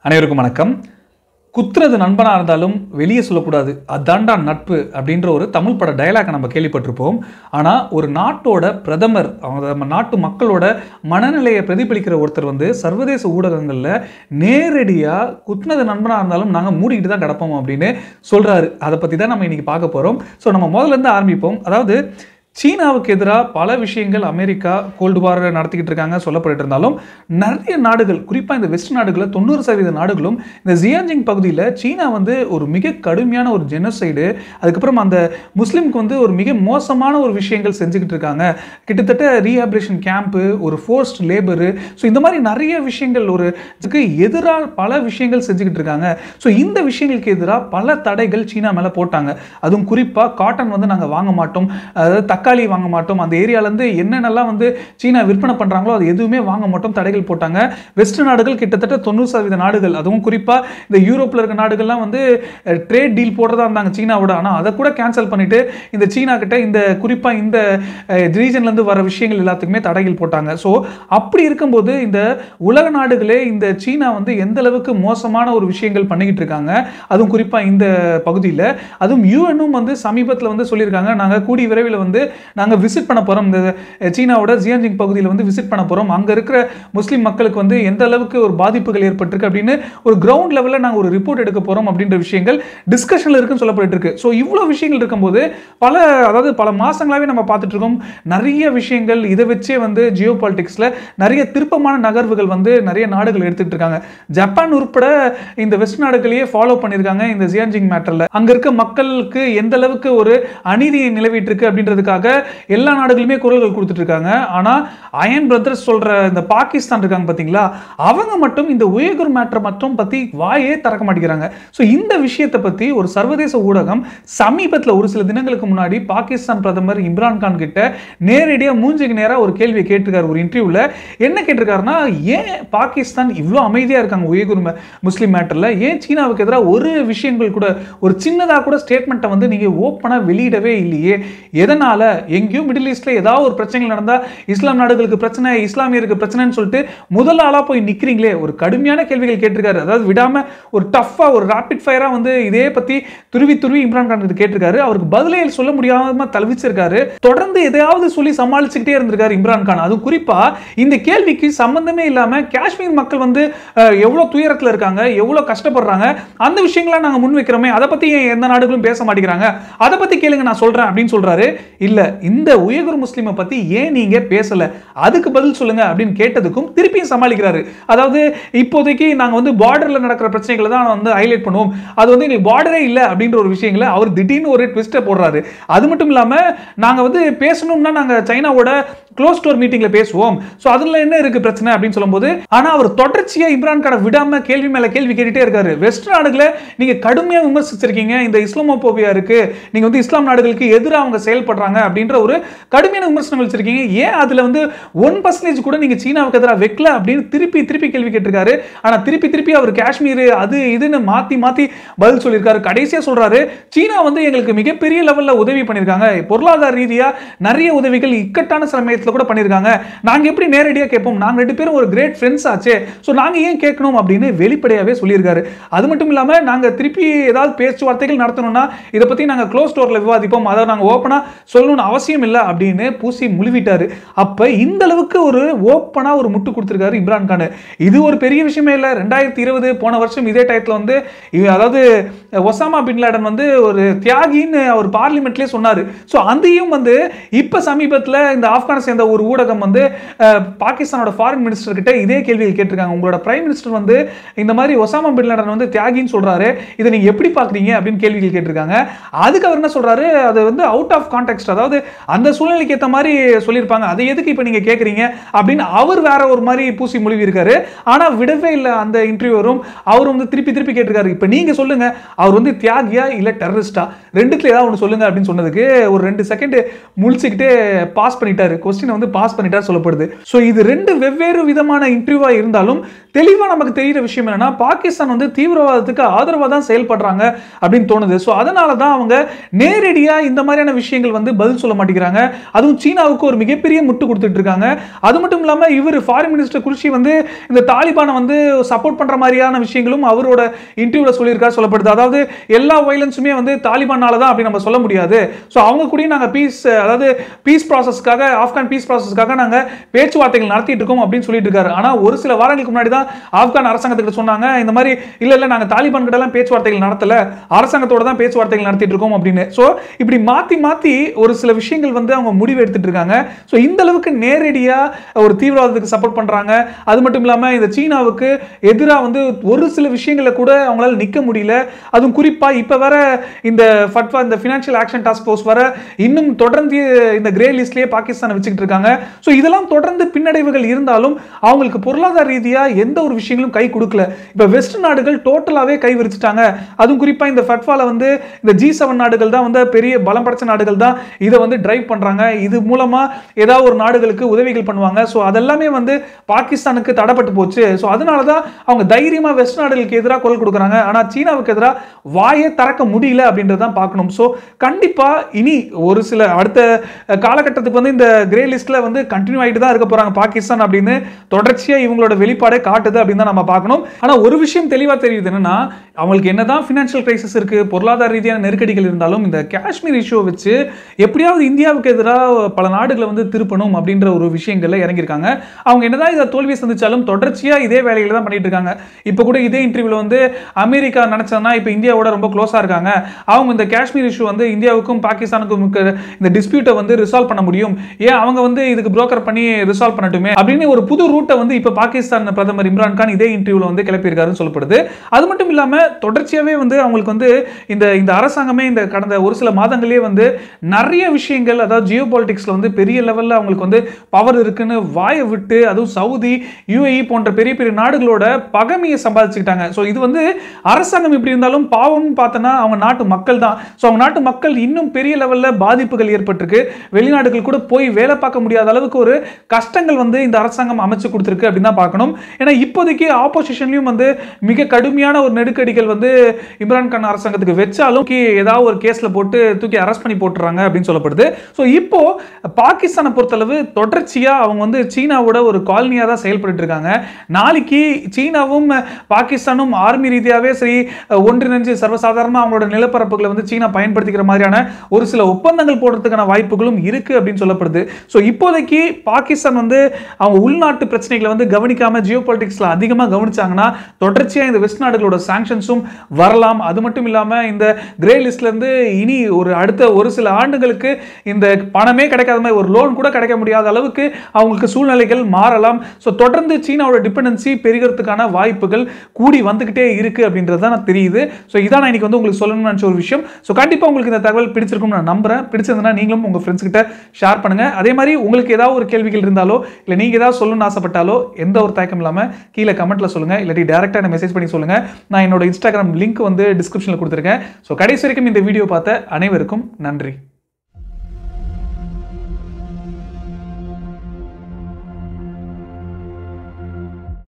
அனைவருக்கும் வணக்கம் குத்துறது நண்பனாக இருந்தாலும் வெளியே சொல்லக்கூடாது அதாண்டா நட்பு அப்படின்ற ஒரு தமிழ் பட டயலாக்கை நம்ம கேள்விப்பட்டிருப்போம் ஆனால் ஒரு நாட்டோட பிரதமர் அவங்க நம்ம நாட்டு மக்களோட மனநிலையை பிரதிபலிக்கிற ஒருத்தர் வந்து சர்வதேச ஊடகங்களில் நேரடியாக குத்துனது நண்பனாக இருந்தாலும் நாங்கள் மூடிக்கிட்டு தான் கிடப்போம் அப்படின்னு சொல்கிறாரு அதை பற்றி தான் நம்ம இன்னைக்கு பார்க்க போகிறோம் ஸோ நம்ம முதல்ல இருந்து ஆரம்பிப்போம் அதாவது சீனாவுக்கு எதிராக பல விஷயங்கள் அமெரிக்கா கோல்டு வார் நடத்திக்கிட்டு இருக்காங்க சொல்லப்பட்டு இருந்தாலும் நிறைய நாடுகள் குறிப்பாக இந்த வெஸ்ட் நாடுகளில் தொண்ணூறு சதவீத நாடுகளும் இந்த ஜியான்ஜிங் பகுதியில் சீனா வந்து ஒரு மிக கடுமையான ஒரு ஜெனசைடு அதுக்கப்புறம் அந்த முஸ்லீம்க்கு வந்து ஒரு மிக மோசமான ஒரு விஷயங்கள் செஞ்சுக்கிட்டு இருக்காங்க கிட்டத்தட்ட ரீஹாபிலேஷன் கேம்ப்பு ஒரு ஃபோர்ஸ்ட் லேபரு ஸோ இந்த மாதிரி நிறைய விஷயங்கள் ஒரு இதுக்கு எதிராக பல விஷயங்கள் செஞ்சுக்கிட்டு இருக்காங்க ஸோ இந்த விஷயங்களுக்கு எதிராக பல தடைகள் சீனா மேலே போட்டாங்க அதுவும் குறிப்பாக காட்டன் வந்து நாங்கள் வாங்க மாட்டோம் அதாவது தக்காளி வாங்க மாட்டோம் அந்த ஏரியாலேருந்து என்னென்னலாம் வந்து சீனா விற்பனை பண்ணுறாங்களோ அது எதுவுமே வாங்க மாட்டோம் தடைகள் போட்டாங்க வெஸ்ட் நாடுகள் கிட்டத்தட்ட தொண்ணூறு சதவீத நாடுகள் அதுவும் குறிப்பாக இந்த யூரோப்பில் இருக்க நாடுகள்லாம் வந்து ட்ரேட் டீல் போடுறதா இருந்தாங்க சீனாவோட ஆனால் அதை கூட கேன்சல் பண்ணிட்டு இந்த சீனா கிட்ட இந்த குறிப்பாக இந்த ரீஜன்லேருந்து வர விஷயங்கள் எல்லாத்துக்குமே தடைகள் போட்டாங்க ஸோ அப்படி இருக்கும்போது இந்த உலக நாடுகளே இந்த சீனா வந்து எந்த அளவுக்கு மோசமான ஒரு விஷயங்கள் பண்ணிக்கிட்டு இருக்காங்க அதுவும் குறிப்பாக இந்த பகுதியில் அதுவும் யூஎனும் வந்து சமீபத்தில் வந்து சொல்லியிருக்காங்க நாங்கள் கூடி விரைவில் வந்து நாங்கள் விசிட் பண்ண போகிறோம் இந்த சீனாவோட ஜியான்ஜிங் பகுதியில் வந்து விசிட் பண்ண போகிறோம் அங்கே இருக்கிற முஸ்லீம் மக்களுக்கு வந்து எந்த அளவுக்கு ஒரு பாதிப்புகள் ஏற்பட்டிருக்கு அப்படின்னு ஒரு கிரவுண்ட் லெவலில் நாங்கள் ஒரு ரிப்போர்ட் எடுக்க போகிறோம் அப்படின்ற விஷயங்கள் டிஸ்கஷனில் இருக்குன்னு சொல்லப்பட்டு இருக்கு ஸோ இவ்வளோ விஷயங்கள் இருக்கும்போது பல அதாவது பல மாதங்களாகவே நம்ம பார்த்துட்டு இருக்கோம் நிறைய விஷயங்கள் இதை வச்சே வந்து ஜியோ பாலிட்டிக்ஸில் நிறைய திருப்பமான நகர்வுகள் வந்து நிறைய நாடுகள் எடுத்துக்கிட்டு இருக்காங்க ஜப்பான் உட்பட இந்த வெஸ்ட் நாடுகளையே ஃபாலோ பண்ணியிருக்காங்க இந்த ஜியான்ஜிங் மேட்டரில் அங்கே இருக்க மக்களுக்கு எந்த அளவுக்கு ஒரு அநீதி நிலவிட்டு இருக்கு அப்படின்றதுக்காக எல்லா நாடுகளுமே குரல்கள் கொடுத்துட்டு இருக்காங்க ஆனால் அயன் பிரதர்ஸ் சொல்ற இந்த பாகிஸ்தான் இருக்காங்க பார்த்தீங்களா அவங்க மட்டும் இந்த உயகுர் மேட்டரை மட்டும் பற்றி வாயே திறக்க மாட்டேங்கிறாங்க ஸோ இந்த விஷயத்தை பற்றி ஒரு சர்வதேச ஊடகம் சமீபத்தில் ஒரு சில தினங்களுக்கு முன்னாடி பாகிஸ்தான் பிரதமர் இம்ரான் கான் கிட்ட நேரடியாக மூஞ்சுக்கு நேராக ஒரு கேள்வியை கேட்டிருக்காரு ஒரு இன்டர்வியூவில் என்ன கேட்டிருக்காருன்னா ஏன் பாகிஸ்தான் இவ்வளோ அமைதியாக இருக்காங்க உயகுர் மே- முஸ்லீம் மேட்டரில் ஏன் சீனாவுக்கு எதிராக ஒரு விஷயங்கள் கூட ஒரு சின்னதாக கூட ஸ்டேட்மெண்ட்டை வந்து நீங்கள் ஓப்பனாக வெளியிடவே இல்லையே எதனால் எங்கேயோ மிடில் ஈஸ்டில் ஏதாவது ஒரு பிரச்சனைகள் நடந்தால் இஸ்லாம் நாடுகளுக்கு பிரச்சனை இஸ்லாமியருக்கு பிரச்சனைன்னு சொல்லிட்டு முதல் ஆளாக போய் நிற்கிறீங்களே ஒரு கடுமையான கேள்விகள் கேட்டிருக்காரு அதாவது விடாமல் ஒரு டஃப்பாக ஒரு ராபிட் ஃபயராக வந்து இதே பற்றி துருவி துருவி இம்ரான் கான் கிட்ட கேட்டிருக்காரு அவருக்கு பதிலே சொல்ல முடியாம தவிச்சிருக்காரு தொடர்ந்து எதையாவது சொல்லி சமாளிச்சுக்கிட்டே இருந்திருக்காரு இம்ரான் கான் அதுவும் குறிப்பாக இந்த கேள்விக்கு சம்பந்தமே இல்லாமல் காஷ்மீர் மக்கள் வந்து அஹ், எவ்வளோ துயரத்தில் இருக்காங்க எவ்வளோ கஷ்டப்படுறாங்க அந்த விஷயங்களாம் நாங்கள் முன் வைக்கிறோமே அதை பற்றி ஏன் எந்த நாடுகளும் பேச மாட்டேங்கிறாங்க அதை பற்றி கேளுங்க நான் சொல்கிறேன் அப்படின்னு சொல்கிறாரு இல்லை இந்த உயகுர் முஸ்லீமை பற்றி ஏன் நீங்கள் பேசலை அதுக்கு பதில் சொல்லுங்க அப்படின்னு கேட்டதுக்கும் திருப்பியும் சமாளிக்கிறாரு அதாவது இப்போதைக்கு நாங்கள் வந்து பார்டரில் நடக்கிற பிரச்சனைகளை தான் வந்து ஹைலைட் பண்ணுவோம் அது வந்து எங்களுக்கு பார்டரே இல்லை அப்படின்ற ஒரு விஷயங்களை அவர் திடீர்னு ஒரு ட்விஸ்ட்டை போடுறாரு அது மட்டும் இல்லாமல் நாங்கள் வந்து பேசணும்னா நாங்கள் சைனாவோட க்ளோஸ் டோர் மீட்டிங்கில் பேசுவோம் ஸோ அதில் என்ன இருக்கு பிரச்சனை அப்படின்னு சொல்லும்போது ஆனால் அவர் தொடர்ச்சியாக இம்ரான் கானை விடாம கேள்வி மேலே கேள்வி கேட்டுட்டே இருக்காரு வெஸ்ட் நாடுகளை நீங்கள் கடுமையாக விமர்சிச்சிருக்கீங்க இந்த இஸ்லாமோபோபியா இருக்கு நீங்கள் வந்து இஸ்லாம் நாடுகளுக்கு எதிராக அவங்க செயல்படுறாங்க அப்படின்ற ஒரு கடுமையான விமர்சனம் வச்சிருக்கீங்க ஏன் அதில் வந்து ஒன் பர்சன்டேஜ் கூட நீங்கள் சீனாவுக்கு எதிராக வைக்கல அப்படின்னு திருப்பி திருப்பி கேள்வி கேட்டிருக்காரு ஆனால் திருப்பி திருப்பி அவர் காஷ்மீர் அது இதுன்னு மாற்றி மாற்றி பதில் சொல்லியிருக்காரு கடைசியாக சொல்றாரு சீனா வந்து எங்களுக்கு மிகப்பெரிய லெவலில் உதவி பண்ணியிருக்காங்க பொருளாதார ரீதியாக நிறைய உதவிகள் இக்கட்டான சமயத்தில் கூட பண்ணியிருக்காங்க நாங்கள் எப்படி நேரடியாக கேட்போம் நாங்கள் ரெண்டு பேரும் ஒரு கிரேட் ஃப்ரெண்ட்ஸ் ஆச்சே ஸோ நாங்கள் ஏன் கேட்கணும் அப்படின்னு வெளிப்படையாகவே சொல்லியிருக்காரு அது மட்டும் இல்லாமல் நாங்கள் திருப்பி ஏதாவது பேச்சுவார்த்தைகள் நடத்தணும்னா இதை பற்றி நாங்கள் க்ளோஸ் டோரில் விவாதிப்போம் அதை நாங்கள் ஓப்பனாக சொல்லணும்னு அவசியம் இல்லை அப்படின்னு பூசி முழுவிட்டாரு அப்போ இந்த அளவுக்கு ஒரு ஓப்பனாக ஒரு முட்டு கொடுத்துருக்காரு இம்ரான் கான் இது ஒரு பெரிய விஷயமே இல்லை ரெண்டாயிரத்தி இருபது போன வருஷம் இதே டயத்தில் வந்து இவ- அதாவது ஒசாமா பின் லேடன் வந்து ஒரு தியாகின்னு அவர் பார்லிமெண்ட்லேயே சொன்னார் ஸோ அதையும் வந்து இப்போ சமீபத்தில் இந்த ஆப்கானை சேர்ந்த ஒரு ஊடகம் வந்து அஹ், பாகிஸ்தானோட ஃபாரின் மினிஸ்டர் கிட்ட இதே கேள்விகள் கேட்டிருக்காங்க உங்களோட பிரைம் மினிஸ்டர் வந்து இந்த மாதிரி ஒசாமா பின் லேடன் வந்து தியாகின்னு சொல்றாரு இதை நீங்க எப்படி பார்க்குறீங்க அப்படின்னு கேள்விகள் கேட்டிருக்காங்க அதுக்கு அவர் என்ன சொல்றாரு அது வந்து அவுட் ஆஃப் கான்டெக்ட் அதாவது அந்த சூழ்நிலைக்கு ஏற்ற மாதிரி சொல்லியிருப்பாங்க அதை எதுக்கு இப்போ நீங்க கேட்குறீங்க அப்படின்னு அவர் வேற ஒரு மாதிரி பூசி மொழிவி இருக்காரு ஆனா விடவே இல்லை அந்த இன்டர்வியூவரும் அவர் வந்து திருப்பி திருப்பி கேட்டிருக்காரு இப்போ நீங்க சொல்லுங்க அவர் வந்து தியாகியா இல்ல டெரரிஸ்டா ரெண்டுத்துல ஏதாவது ஒன்று சொல்லுங்க அப்படின்னு சொன்னதுக்கு ஒரு ரெண்டு செகண்ட் முழிச்சுக்கிட்டே பாஸ் பண்ணிட்டாரு கொஸ்டினை வந்து பாஸ் பண்ணிட்டாரு சொல்லப்படுது ஸோ இது ரெண்டு வெவ்வேறு விதமான இன்டர்வியூவா இருந்தாலும் தெளிவா நமக்கு தெரியிற விஷயம் என்னன்னா பாகிஸ்தான் வந்து தீவிரவாதத்துக்கு ஆதரவா தான் செயல்படுறாங்க அப்படின்னு தோணுது ஸோ அதனால தான் அவங்க நேரடியா இந்த மாதிரியான விஷயங்கள் வந்து பதில் பதில் சொல்ல மாட்டேங்கிறாங்க அதுவும் சீனாவுக்கு ஒரு மிகப்பெரிய முட்டு கொடுத்துட்டு இருக்காங்க அது மட்டும் இல்லாம இவர் ஃபாரின் மினிஸ்டர் குர்ஷி வந்து இந்த தாலிபானை வந்து சப்போர்ட் பண்ற மாதிரியான விஷயங்களும் அவரோட இன்டர்வியூல சொல்லியிருக்காரு சொல்லப்படுது அதாவது எல்லா வயலன்ஸுமே வந்து தாலிபானால தான் அப்படி நம்ம சொல்ல முடியாது ஸோ அவங்க கூட நாங்க பீஸ் அதாவது பீஸ் ப்ராசஸ்க்காக ஆப்கான் பீஸ் ப்ராசஸ்க்காக நாங்க பேச்சுவார்த்தைகள் நடத்திட்டு இருக்கோம் அப்படின்னு சொல்லிட்டு இருக்காரு ஆனா ஒரு சில வாரங்களுக்கு முன்னாடி தான் ஆப்கான் அரசாங்கத்துக்கு சொன்னாங்க இந்த மாதிரி இல்ல இல்ல நாங்க தாலிபான் கிட்ட எல்லாம் பேச்சுவார்த்தைகள் நடத்தல அரசாங்கத்தோட தான் பேச்சுவார்த்தைகள் நடத்திட்டு இருக்கோம் அப்படின்னு ஸோ இப்படி மாத்தி மாத்தி ஒரு சில விஷயங்கள் வந்து அவங்க முடிவு எடுத்துட்டு இருக்காங்க ஸோ இந்த அளவுக்கு நேரடியா ஒரு தீவிரவாதத்துக்கு சப்போர்ட் பண்றாங்க அது மட்டும் இல்லாம இந்த சீனாவுக்கு எதிராக வந்து ஒரு சில விஷயங்களை கூட அவங்களால நிக்க முடியல அதுவும் குறிப்பா இப்ப வர இந்த ஃபட்வா இந்த ஃபினான்ஷியல் ஆக்ஷன் டாஸ்க் ஃபோர்ஸ் வர இன்னும் தொடர்ந்து இந்த கிரே லிஸ்ட்லயே பாகிஸ்தானை வச்சுக்கிட்டு இருக்காங்க ஸோ இதெல்லாம் தொடர்ந்து பின்னடைவுகள் இருந்தாலும் அவங்களுக்கு பொருளாதார ரீதியா எந்த ஒரு விஷயங்களும் கை கொடுக்கல இப்ப வெஸ்ட் நாடுகள் டோட்டலாவே கை விரிச்சிட்டாங்க அதுவும் குறிப்பா இந்த ஃபட்வால வந்து இந்த ஜி செவன் நாடுகள் தான் வந்து பெரிய பலம் படைச்ச நாடுகள் தான் இதை வந்து டிரைவ் பண்றாங்க இது மூலமா ஏதாவது ஒரு நாடுகளுக்கு உதவிகள் பண்ணுவாங்க ஸோ அதெல்லாமே வந்து பாகிஸ்தானுக்கு தடைப்பட்டு போச்சு ஸோ அதனால தான் அவங்க தைரியமா வெஸ்ட் நாடுகளுக்கு எதிராக குரல் கொடுக்குறாங்க ஆனா சீனாவுக்கு எதிராக வாயே திறக்க முடியல அப்படின்றத தான் பார்க்கணும் ஸோ கண்டிப்பா இனி ஒரு சில அடுத்த அஹ், காலகட்டத்துக்கு வந்து இந்த கிரே லிஸ்ட்ல வந்து கண்டினியூ ஆகிட்டு தான் இருக்க போறாங்க பாகிஸ்தான் அப்படின்னு தொடர்ச்சியா இவங்களோட வெளிப்பாடே காட்டுது அப்படின்னு தான் நம்ம பார்க்கணும் ஆனா ஒரு விஷயம் தெளிவா தெரியுது என்னன்னா அவங்களுக்கு என்னதான் ஃபினான்ஷியல் கிரைசிஸ் இருக்கு பொருளாதார ரீதியான நெருக்கடிகள் இருந்தாலும் இந்த காஷ்மீர் இஷ்யூ வச்சு எப்படியாவது இந்தியாவுக்கு எதிராக பல நாடுகளை வந்து திருப்பணும் அப்படின்ற ஒரு விஷயங்கள்ல இறங்கியிருக்காங்க அவங்க என்னதான் இதை தோல்வியை சந்திச்சாலும் தொடர்ச்சியா இதே வேலைகளை தான் பண்ணிட்டு இருக்காங்க இப்போ கூட இதே இன்டர்வியூல வந்து அமெரிக்கா நினைச்சதுன்னா இப்போ இந்தியாவோட ரொம்ப க்ளோஸா இருக்காங்க அவங்க இந்த காஷ்மீர் இஷ்யூ வந்து இந்தியாவுக்கும் பாகிஸ்தானுக்கும் இருக்க இந்த டிஸ்பியூட்டை வந்து ரிசால்வ் பண்ண முடியும் ஏன் அவங்க வந்து இதுக்கு புரோக்கர் பண்ணி ரிசால்வ் பண்ணட்டுமே அப்படின்னு ஒரு புது ரூட்டை வந்து இப்போ பாகிஸ்தான் பிரதமர் இம்ரான் கான் இதே இன்டர்வியூல வந்து கிளப்பியிருக்காருன்னு சொல்லப்படுது அது மட்டும் இல்லாம தொடர்ச்சியாவே வந்து அவங்களுக்கு வந்து இந்த இந்த அரசாங்கமே இந்த கடந்த ஒரு சில மாதங்களே வந்து நிறைய விஷயங்கள் அதாவது ஜியோ பாலிடிக்ஸ்ல வந்து பெரிய லெவல்ல அவங்களுக்கு வந்து பவர் இருக்குன்னு வாயை விட்டு அதுவும் சவுதி யுஏஇ போன்ற பெரிய பெரிய நாடுகளோட பகைமையை சம்பாதிச்சுக்கிட்டாங்க ஸோ இது வந்து அரசாங்கம் இப்படி இருந்தாலும் பாவம் பார்த்தோன்னா அவங்க நாட்டு மக்கள் தான் ஸோ அவங்க நாட்டு மக்கள் இன்னும் பெரிய லெவலில் பாதிப்புகள் ஏற்பட்டிருக்கு வெளிநாடுகள் கூட போய் வேலை பார்க்க முடியாத அளவுக்கு ஒரு கஷ்டங்கள் வந்து இந்த அரசாங்கம் அமைச்சு கொடுத்துருக்கு அப்படின்னு தான் பார்க்கணும் ஏன்னா இப்போதைக்கு ஆப்போசிஷன்லையும் வந்து மிக கடுமையான ஒரு நெருக்கடிகள் வந்து இம்ரான் கான் அரசாங்கத்துக்கு வச்சாலும் கி- ஏதாவது ஒரு கேஸ்ல போட்டு தூக்கி அரெஸ்ட் பண்ணி போட்டுறாங்க அப்படின்னு சொல்லப்படுது ஸோ இப்போ பாகிஸ்தானை பொறுத்தளவு தொடர்ச்சியா அவங்க வந்து சீனாவோட ஒரு காலனியா தான் செயல்பட்டு இருக்காங்க நாளைக்கு சீனாவும் பாகிஸ்தானும் ஆர்மி ரீதியாவே சரி ஒன்றிணைஞ்சு சர்வசாதாரணமாக அவங்களோட நிலப்பரப்புகளை வந்து சீனா பயன்படுத்திக்கிற மாதிரியான ஒரு சில ஒப்பந்தங்கள் போடுறதுக்கான வாய்ப்புகளும் இருக்கு அப்படின்னு சொல்லப்படுது ஸோ இப்போதைக்கு பாகிஸ்தான் வந்து அவங்க உள்நாட்டு பிரச்சனைகளை வந்து கவனிக்காம ஜியோ பாலிட்டிக்ஸ்ல அதிகமாக கவனிச்சாங்கன்னா தொடர்ச்சியா இந்த வெஸ்ட் நாடுகளோட சாங்ஷன்ஸும் வரலாம் அது மட்டும் இல்லாம இந்த கிரே லிஸ்ட்ல இருந்து இனி ஒரு அடுத்த ஒரு சில ஆண்டுகளுக்கு இந்த பணமே கிடைக்காத மாதிரி ஒரு லோன் கூட கிடைக்க முடியாத அளவுக்கு அவங்களுக்கு சூழ்நிலைகள் மாறலாம் ஸோ தொடர்ந்து சீனாவோட டிபெண்டன்சி பெருகிறதுக்கான வாய்ப்புகள் கூடி வந்துகிட்டே இருக்கு அப்படின்றது தான் தெரியுது ஸோ இதான் நான் இன்னைக்கு வந்து உங்களுக்கு சொல்லணும்னு நினச்ச ஒரு விஷயம் ஸோ கண்டிப்பாக உங்களுக்கு இந்த தகவல் பிடிச்சிருக்கும்னு நான் நம்புறேன் பிடிச்சிருந்தனா நீங்களும் உங்கள் ஃப்ரெண்ட்ஸ் கிட்ட ஷேர் பண்ணுங்க அதே மாதிரி உங்களுக்கு ஏதாவது ஒரு கேள்விகள் இருந்தாலோ இல்லை நீங்கள் ஏதாவது சொல்லணும்னு ஆசைப்பட்டாலோ எந்த ஒரு தயக்கம் இல்லாமல் கீழே கமெண்ட்ல சொல்லுங்க இல்லாட்டி டேரெக்டாக எனக்கு மெசேஜ் பண்ணி சொல்லுங்க நான் என்னோட இன்ஸ்டாகிராம் லிங்க் வந்து டிஸ்கிரிப்ஷனில் கொடுத்துருக்கேன் ஸோ கடைசி வரைக்கும் இந்த வீடியோ பார்த்த அனைவருக்கும் நன்றி